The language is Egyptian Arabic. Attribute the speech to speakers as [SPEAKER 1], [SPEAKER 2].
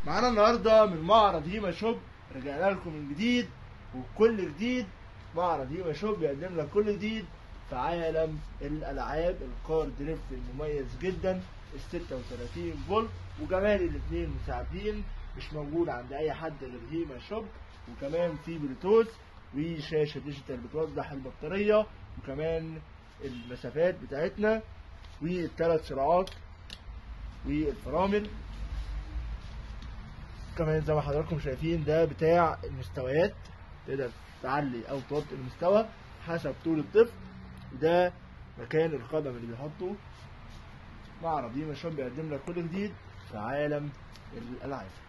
[SPEAKER 1] معانا النهارده من معرض هيما شوب رجعنا لكم من جديد وكل جديد معرض هيما شوب بيقدم لك كل جديد في عالم الالعاب الكار دريفت المميز جدا ال 36 فولت وكمان الاثنين مساعدين مش موجود عند اي حد غير هيما شوب وكمان في بلوتوث وشاشه ديجيتال بتوضح البطاريه وكمان المسافات بتاعتنا والثلاث سرعات والفرامل كمان زي ما حضراتكم شايفين ده بتاع المستويات تقدر تعلي او توطي المستوى حسب طول الطفل وده مكان القدم اللي بيحطه معرض ديما شوب بيقدم لك كل جديد في عالم الالعاب